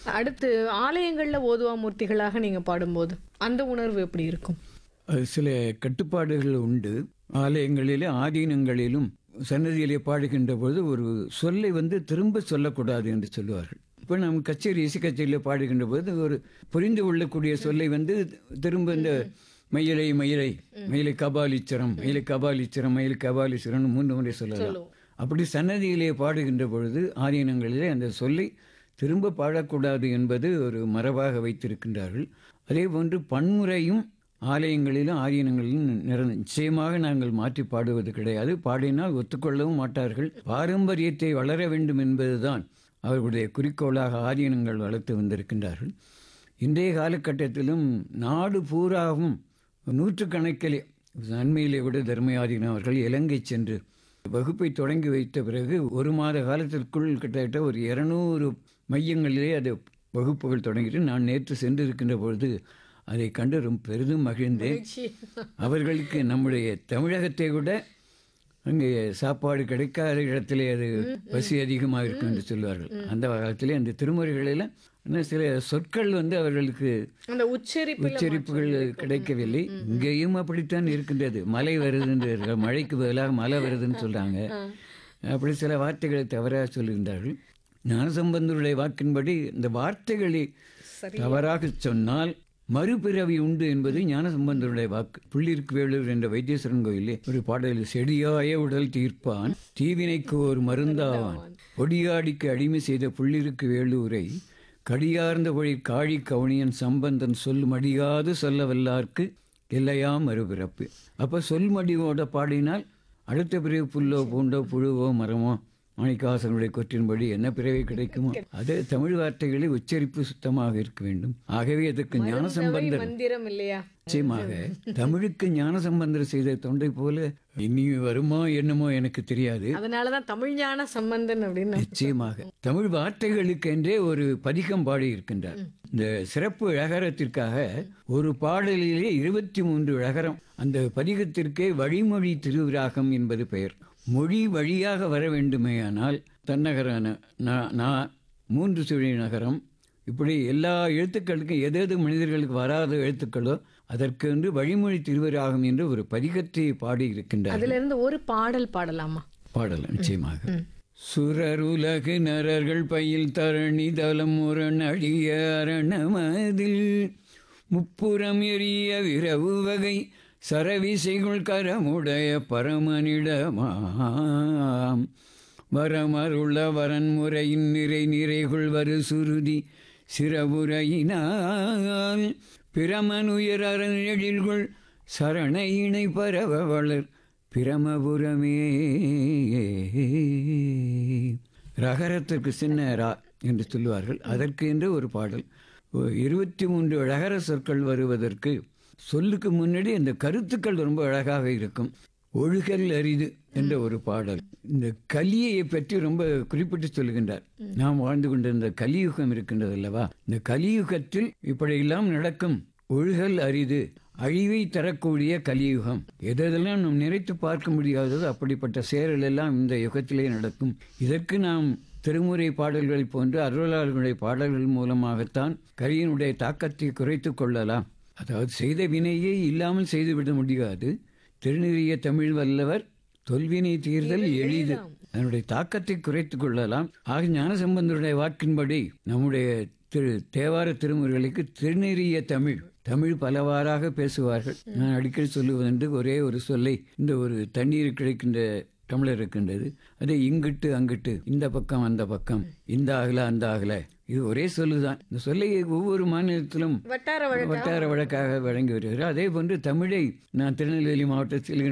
அடுத்து ஆலயங்கள்ல ஓதுவா மூர்த்திகளாக நீங்க பாடும்போது அந்த உணர்வு எப்படி இருக்கும் அது சில கட்டுப்பாடுகள் உண்டு ஆலயங்களிலே ஆதீனங்களிலும் சன்னதியிலே பாடுகின்ற பொழுது ஒரு சொல்லை வந்து திரும்ப சொல்லக்கூடாது என்று சொல்லுவார்கள் இப்போ நம்ம கச்சேரி இசை கச்சேரியில் பாடுகின்ற போது ஒரு புரிந்து கொள்ளக்கூடிய சொல்லை வந்து திரும்ப இந்த மயிலை மயிலை மயிலை கபாலீச்சரம் மயிலை கபாலீச்சரம் மயிலை கபாலீச்சரம் மூன்று முறை சொல்லலாம் அப்படி சன்னதியிலே பாடுகின்ற பொழுது ஆதீனங்களிலே அந்த சொல்லை திரும்ப பாடக்கூடாது என்பது ஒரு மரபாக வைத்திருக்கின்றார்கள் அதே போன்று பன்முறையும் ஆலயங்களிலும் ஆதீனங்களிலும் நிற- நிச்சயமாக நாங்கள் மாற்றி பாடுவது கிடையாது பாடினால் ஒத்துக்கொள்ளவும் மாட்டார்கள் பாரம்பரியத்தை வளர வேண்டும் என்பதுதான் அவர்களுடைய குறிக்கோளாக ஆதீனங்கள் வளர்த்து வந்திருக்கின்றார்கள் இன்றைய காலகட்டத்திலும் நாடு பூராவும் நூற்றுக்கணக்கிலே நன்மையிலே விட தர்மயாதீனம் அவர்கள் இலங்கை சென்று வகுப்பை தொடங்கி வைத்த பிறகு ஒரு மாத காலத்திற்குள் கிட்டத்தட்ட ஒரு இருநூறு மையங்களிலே அது வகுப்புகள் தொடங்கிட்டு நான் நேற்று சென்றிருக்கின்ற பொழுது அதை கண்டு ரொம்ப பெரிதும் மகிழ்ந்தேன் அவர்களுக்கு நம்முடைய தமிழகத்தை விட அங்கே சாப்பாடு கிடைக்காத இடத்திலே அது பசி அதிகமாக இருக்கும் என்று சொல்வார்கள் அந்த காலத்திலே அந்த திருமுறைகளில் இன்னும் சில சொற்கள் வந்து அவர்களுக்கு அந்த உச்சரிப்பு உச்சரிப்புகள் கிடைக்கவில்லை இங்கேயும் அப்படித்தான் இருக்கின்றது மழை வருதுன்னு மழைக்கு பதிலாக மழை வருதுன்னு சொல்றாங்க அப்படி சில வார்த்தைகளை தவறாக சொல்லுகின்றார்கள் ஞானசம்பந்தருடைய வாக்கின்படி இந்த வார்த்தைகளை தவறாக சொன்னால் மறுபிறவி உண்டு என்பது ஞானசம்பந்தருடைய வாக்கு புள்ளிருக்கு வேலூர் என்ற வைத்தீஸ்வரன் கோயிலே ஒரு பாடலில் செடியாய உடல் தீர்ப்பான் தீவினைக்கு ஒரு மருந்தாவான் கொடியாடிக்கு அடிமை செய்த புள்ளிருக்கு வேலூரை கடியார்ந்த வழி காழி கவுனியன் சம்பந்தன் சொல் மடியாது சொல்ல வல்லார்க்கு இல்லையா மறுபிறப்பு அப்ப சொல் மடிவோட பாடினால் அடுத்த பிறகு புல்லோ பூண்டோ புழுவோ மரமோ மாணிக்காசனுடைய கொற்றின்படி என்ன பிறவி கிடைக்குமோ அது தமிழ் வார்த்தைகளில் உச்சரிப்பு சுத்தமாக இருக்க வேண்டும் ஆகவே அதற்கு ஞானசம்பந்தர் மந்திரம் இல்லையா நிச்சயமாக தமிழுக்கு ஞானசம்பந்தர் செய்த தொண்டை போல இனி வருமா என்னமோ எனக்கு தெரியாது அதனாலதான் தமிழ் ஞான சம்பந்தன் அப்படின்னு நிச்சயமாக தமிழ் வார்த்தைகளுக்கென்றே ஒரு பதிகம் பாடி இருக்கின்றார் இந்த சிறப்பு இழகரத்திற்காக ஒரு பாடலிலே இருபத்தி மூன்று இழகரம் அந்த பதிகத்திற்கே வழிமொழி திருவிராகம் என்பது பெயர் மொழி வழியாக வர வேண்டுமேயானால் தன்னகரான நா- நா மூன்று சுழி நகரம் இப்படி எல்லா எழுத்துக்களுக்கும் எது எது மனிதர்களுக்கு வராத எழுத்துக்களோ அதற்கு என்று வழிமொழி திருவிராகம் என்று ஒரு பதிகத்தை பாடி இருக்கின்றார் அதுல இருந்து ஒரு பாடல் பாடலாமா பாடலாம் நிச்சயமாக சுரருலகு நரர்கள் பயில் தரணி தலம் முரணடிய அரணமதில் முப்புறம் எரிய விரவு வகை சரவிசைகள் கரமுடைய பரமனிடமாம் வரமருள வரன்முறையின் நிறை நிறைகுள் வரு சுருதி சிறவுரையினால் பிரமனுயர் அறநெழில்குள் சரண இணை பரவ வளர் பிரமபுரமே ரகரத்திற்கு சின்ன ரா என்று சொல்லுவார்கள் அதற்கு என்று ஒரு பாடல் இருபத்தி மூன்று அழகர சொற்கள் வருவதற்கு சொல்லுக்கு முன்னாடி அந்த கருத்துக்கள் ரொம்ப அழகாக இருக்கும் ஒழுகல் அரிது என்ற ஒரு பாடல் இந்த கலியை பற்றி ரொம்ப குறிப்பிட்டு சொல்லுகின்றார் நாம் வாழ்ந்து கொண்டிருந்த கலியுகம் இருக்கின்றது அல்லவா இந்த கலியுகத்தில் இப்படியெல்லாம் நடக்கும் ஒழுகல் அரிது அழிவை தரக்கூடிய கலியுகம் எதெல்லாம் நாம் நினைத்து பார்க்க முடியாதது அப்படிப்பட்ட செயல்கள் எல்லாம் இந்த யுகத்திலே நடக்கும் இதற்கு நாம் திருமுறை பாடல்களைப் போன்று அருளாளர்களுடைய பாடல்கள் மூலமாகத்தான் கலியினுடைய தாக்கத்தை குறைத்துக் கொள்ளலாம் அதாவது செய்த வினையே இல்லாமல் செய்துவிட முடியாது திருநெறிய தமிழ் வல்லவர் தொல்வினை தீர்தல் எளிது அதனுடைய தாக்கத்தை குறைத்துக் கொள்ளலாம் ஆக ஞானசம்பந்தருடைய வாக்கின்படி நம்முடைய திரு தேவார திருமுறைகளுக்கு திருநெறிய தமிழ் தமிழ் பலவாறாக பேசுவார்கள் நான் அடிக்கடி சொல்லுவதென்று ஒரே ஒரு சொல்லை இந்த ஒரு தண்ணீர் கிடைக்கின்ற தமிழர் இருக்கின்றது அதை இங்கிட்டு அங்கிட்டு இந்த பக்கம் அந்த பக்கம் இந்த ஆகல அந்த ஆகல இது ஒரே சொல்லுதான் இந்த சொல்லை ஒவ்வொரு மாநிலத்திலும் வட்டார வழக்கு வட்டார வழக்காக வழங்கி வருகிறார் அதே போன்று தமிழை நான் திருநெல்வேலி மாவட்டத்தில்